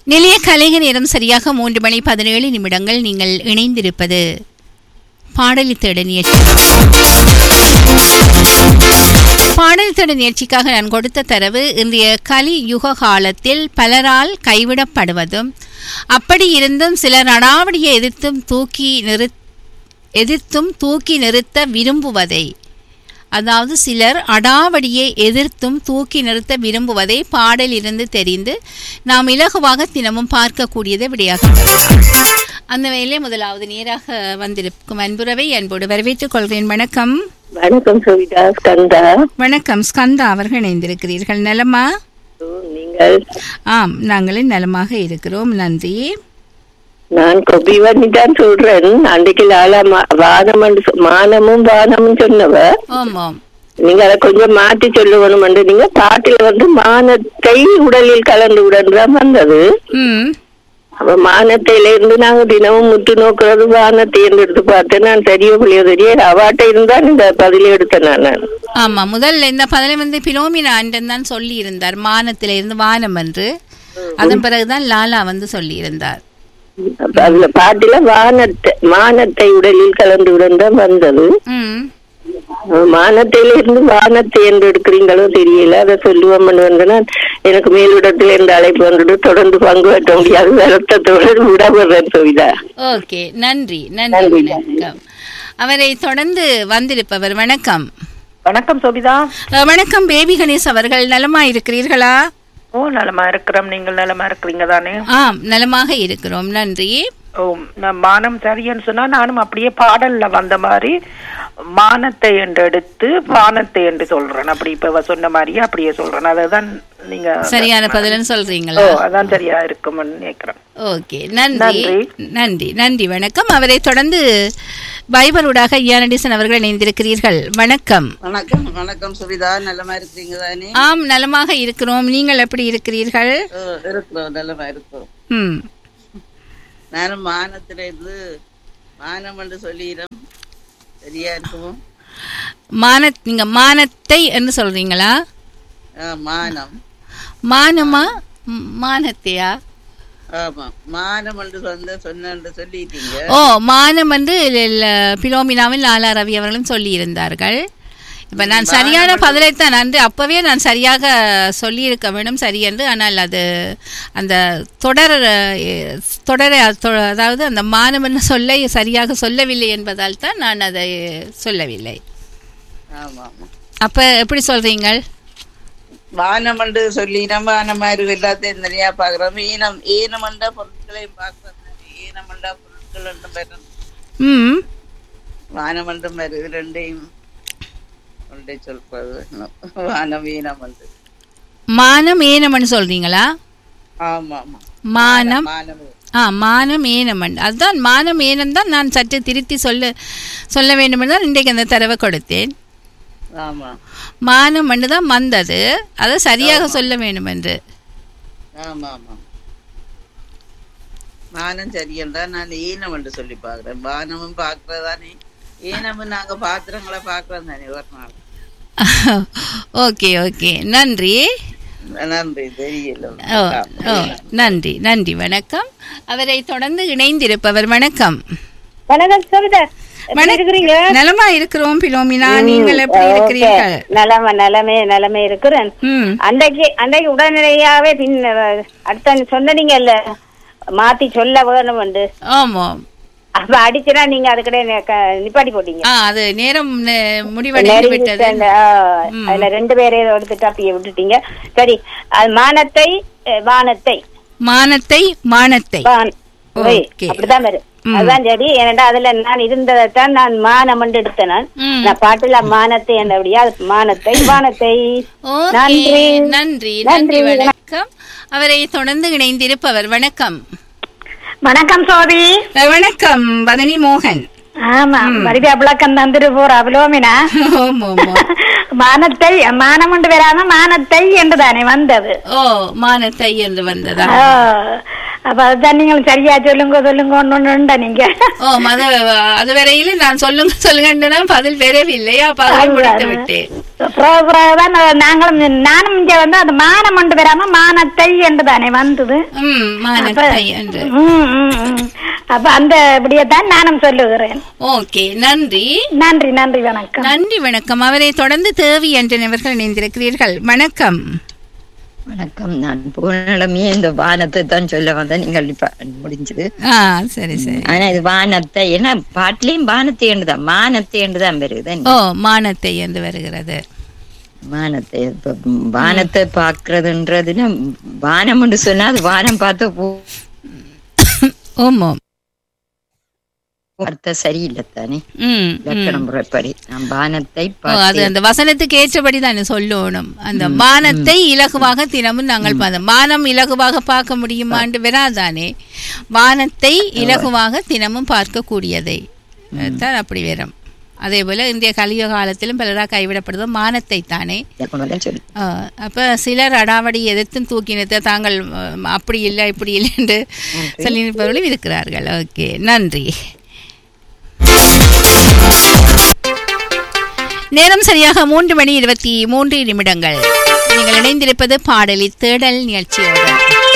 நிலைய கலைஞர் நேரம் சரியாக மூன்று மணி பதினேழு நிமிடங்கள் நீங்கள் இணைந்திருப்பது பாடலி தேட நிகழ்ச்சி பாடல் தேட நிகழ்ச்சிக்காக நான் கொடுத்த தரவு இன்றைய கலி யுக காலத்தில் பலரால் கைவிடப்படுவதும் அப்படி இருந்தும் சிலர் அடாவடியை எதிர்த்தும் தூக்கி நிறு எதிர்த்தும் தூக்கி நிறுத்த விரும்புவதை அதாவது சிலர் அடாவடியை எதிர்த்தும் தூக்கி நிறுத்த விரும்புவதை பாடலிருந்து தெரிந்து நாம் இலகுவாக தினமும் பார்க்கக்கூடியதை விடையாக பெறலாம். அந்த வேலை முதலாவது நேராக வந்திருக்கும் அன்புறவை அன்போடு வரவேற்றுக் கொள்கிறேன் வணக்கம் வணக்கம் சவிதா ஸ்கந்தா வணக்கம் ஸ்கந்தா அவர்கள் இணைந்திருக்கிறீர்கள் நலமா ஓ, நீங்கள் ஆம் நாங்களும் நலமாக இருக்கிறோம் நன்றி நான் கொபிவண்ணி தான் சொல்றேன் அன்றைக்கு லாலா மா- வானம் என்று சொ- மானமும் வானமும் சொன்னவ ஆமாம் நீங்க அதை கொஞ்சம் மாற்றி சொல்லணும் நீங்க பாட்டில் வந்து மானத்தை உடலில் கலந்து விடன்றான் வந்தது ம் அப்ப மானத்தையில இருந்து நாங்க தினமும் முட்டு நோக்குறது வானத்தை என்று எடுத்து பார்த்தேன் நான் தெரிய புள்ளியோ தெரிய அவாட்ட இருந்தா இந்த பதில எடுத்தேன் நான் ஆமா முதல்ல இந்த பதிலை வந்து பிலோமினா அண்டன் தான் சொல்லி இருந்தார் மானத்தில இருந்து வானம் என்று அதன் பிறகுதான் லாலா வந்து சொல்லி இருந்தார் அப்ப அதுல பாட்டில வானத்தை மானத்தை உடலில் கலந்து விடன் வந்தது ம் மானத்தில இருந்து வானத்தை என்று எடுக்கிறீங்களோ தெரியல அதை சொல்லுவோம் வந்தனா எனக்கு மேலிடத்துல இருந்து அழைப்பு வந்துட்டு தொடர்ந்து பங்கு பெற்ற முடியாது வருத்தத்தோடு விடப்படுறேன் சுவிதா ஓகே நன்றி நன்றி வணக்கம் அவரை தொடர்ந்து வந்திருப்பவர் வணக்கம் வணக்கம் சோபிதா அஹ், வணக்கம் பேபி கணேஷ் அவர்கள் நலமா இருக்கிறீர்களா ஓ நலமா இருக்கிறோம் நீங்கள் நலமா இருக்கிறீங்க தானே ஆம் நலமாக இருக்கிறோம் நன்றி ஓ நான் மானம் சரின்னு சொன்னா நானும் அப்படியே பாடல்ல வந்த மாதிரி மானத்தை என்று எடுத்து வானத்தை என்று சொல்றேன் அப்படி இப்ப இவ சொன்ன மாதிரியே அப்படியே சொல்றேன் அதுதான் நீங்க சரியான பதிலன்னு சொல்றீங்களா ஓ அதான் சரியா இருக்கும்னு நினைக்கிறேன் ஓகே நன்றி நன்றி. நன்றி நன்றி வணக்கம் அவரை தொடர்ந்து பைபலூடாக ஐயானடிசன் அவர்கள் இணைந்திருக்கிறீர்கள் வணக்கம் வணக்கம் வணக்கம் சுவிதா நலமா இருக்கிறீங்க தானே ஆம் நலமாக இருக்கிறோம் நீங்கள் எப்படி இருக்கிறீர்கள் ஓ, இருக்கிறோம் நலமா இருக்கிறோம் ம் நானும் மானத்துல இருந்து மானம் என்று சொல்லிடுறோம் சரியா இருக்குமோ மான நீங்க மானத்தை என்று சொல்றீங்களா ஆ, மானம் மானமா ம், மானத்தையா ஆமா மானம் என்று சொந்த சொன்ன சொல்லிட்டீங்க ஓ மானம் என்று ல- ல- பிலோமினாவில் லாலா ரவி அவர்களும் சொல்லி இருந்தார்கள் இப்ப நான் சரியான பதிலைத்தான் நன்றி அப்பவே நான் சரியாக சொல்லியிருக்க வேண்டும் சரி என்று ஆனால் அது அந்த தொடர் அஹ், தொடர தொ- அதாவது அந்த மானம் என்ன சொல்ல சரியாக சொல்லவில்லை என்பதால் தான் நான் அதை சொல்லவில்லை ஆமா ஆமா அப்ப எப்படி சொல்றீங்கள் வானம் என்று சொல்லினோம் வானம் மாதிரி எல்லாத்தையும் நிறையா பாக்குறோம் ஈனம் ஈனமண்டா பொருட்களையும் பார்க்கறோம் ஈனமண்டா பொருட்கள் ஒன்றும் பெறும் ம் வானமன்றம் வருது ரெண்டையும் ஒன்றை சொல்றது வானம் ஈனம் வந்து மானம் ஏனம்னு சொல்றீங்களா ஆமா ஆமா மானம் மானம் ஆ மானம் ஏனமன் அதுதான் மானம் ஏனம் தான் நான் சற்று திருத்தி சொல்ல சொல்ல வேண்டும் என்று தான் இன்றைக்கு அந்த தரவை கொடுத்தேன் ஆமா மானம் மண்ணு தான் வந்தது அதை சரியாக சொல்ல வேண்டும் என்று ஆமா ஆமா மானம் சரியன்றா நான் ஈனம் என்று சொல்லி பாக்குறேன் வானமும் பாக்குறதானே ஈனமும் நாங்க பாத்திரங்களை பாக்குறோம் தானே ஒரு நாள் ஓகே ஓகே நன்றி நன்றி தெரியல ஓ ஓ நன்றி நன்றி வணக்கம் அவரை தொடர்ந்து இணைந்திருப்பவர் வணக்கம் வணக்கம் சவிதா இருக்கிறீங்க நலமா இருக்கிறோம் பிலோமினா நீங்கள் எப்படி இருக்கிறீர்கள் நலம நலமே நலமே இருக்கிறேன் ம் அன்றைக்கு அன்றைக்கு உடனடியாவே பின் அடுத்த சொன்னீங்கல்ல மாத்தி சொல்ல வேணும் வந்து ஆமாம் அப்ப அடிச்சுனா நீங்க அதுக்கடே நிப்பாட்டி போட்டீங்க ஆ அது நேரம் நெ- முடிவடைந்து விட்டது அந்த, ஆ, அதுல ரெண்டு பேரையும் எடுத்துட்டு அப்படியே விட்டுட்டீங்க சரி அது மானத்தை அஹ், வானத்தை மானத்தை மானத்தை வான் ஒய், ஓகே. அப்படிதான் வரும் அதுதான் சரி ஏனண்டா அதுல நான் இருந்ததைத்தான் நான் மானம் என்று எடுத்தேன் நான். ம். நான் பாட்டுல மானத்தை என்றபடியா அது மானத்தை வானத்தை ஓகே நன்றி. நன்றி நன்றி வணக்கம் அவரை தொடர்ந்து இணைந்திருப்பவர் வணக்கம் வணக்கம் சோதி அஹ், வணக்கம் வதனி மோகன் ஆமா மறுபடியும் விளக்கம் தந்துட்டு போற அவலோமினா ஓம் ஓம் ஓம். மானத்தை மானம் கொண்டு வராம மானத்தை என்று தானே வந்தது ஓ மானத்தை என்று வந்ததா ஆ, அப்ப அதுதான் நீங்களும் சரியா சொல்லுங்க சொல்லுங்க ஒண்ணு நீங்க ஓ மத அது வரையில நான் சொல்லுங்க சொல்லுங்கன்னா பதில் வரவில்லையா பதில் முடித்து விட்டேன் பிறகு பிறகுதான் நான் நாங்களும் நானும் இங்க வந்து அந்த மானம் கொண்டு வராம மானத்தை என்று தானே வந்தது ம் மானத்தை என்று ம், ம், ம். அப்ப அந்த இப்படியே தான் நானும் சொல்லுகிறேன் ஓகே நன்றி நன்றி நன்றி வணக்கம் நன்றி வணக்கம் அவரை தொடர்ந்து தேவி என்ற நபர்கள் இணைந்திருக்கிறீர்கள் வணக்கம் வணக்கம் நான் போனடமே இந்த வானத்தை தான் சொல்ல வந்தேன் நீங்கள் இப்ப முடிஞ்சது ஆ சரி சரி ஆனா இது வானத்தை ஏன்னா பாட்டிலையும் வானத்தை என்றுதான் மானத்தை என்றுதான் வருது ஓ மானத்தை என்று வருகிறது வானத்தை இப்ப வானத்தை பாக்குறதுன்றதுன்னா வானம் என்று சொன்னா அது வானம் பார்த்த பூ ஓமோம் வார்த்தை சரியில்லை தானே ம் ம். லக்கணம் முறைப்படி நான் வானத்தை ஓ, அது பார்த்து அந்த வசனத்துக்கு ஏற்றபடி தானே சொல்லணும் அந்த மானத்தை இலகுவாக தினமும் நாங்கள் பார்த்த மானம் இலகுவாக பார்க்க முடியுமான்னு வராதானே வானத்தை இலகுவாக தினமும் பார்க்கக்கூடியதை தான் அப்படி வரும் அதே போல இந்திய கலியுக காலத்திலும் பலராக கைவிடப்படுறது மானத்தை தானே லக்கணம் சொல்லி ஆ, அப்ப சிலர் அடாவடி எதிர்த்தும் தூக்கினத்தை தாங்கள் ம், அப்படி இல்லை இப்படி இல்லை என்று சொல்லி நிற்பவர்களும் இருக்கிறார்கள் ஓகே நன்றி நேரம் சரியாக மூன்று மணி இருபத்தி மூன்று நிமிடங்கள் நீங்கள் இணைந்திருப்பது பாடலி தேடல் நிகழ்ச்சியோடு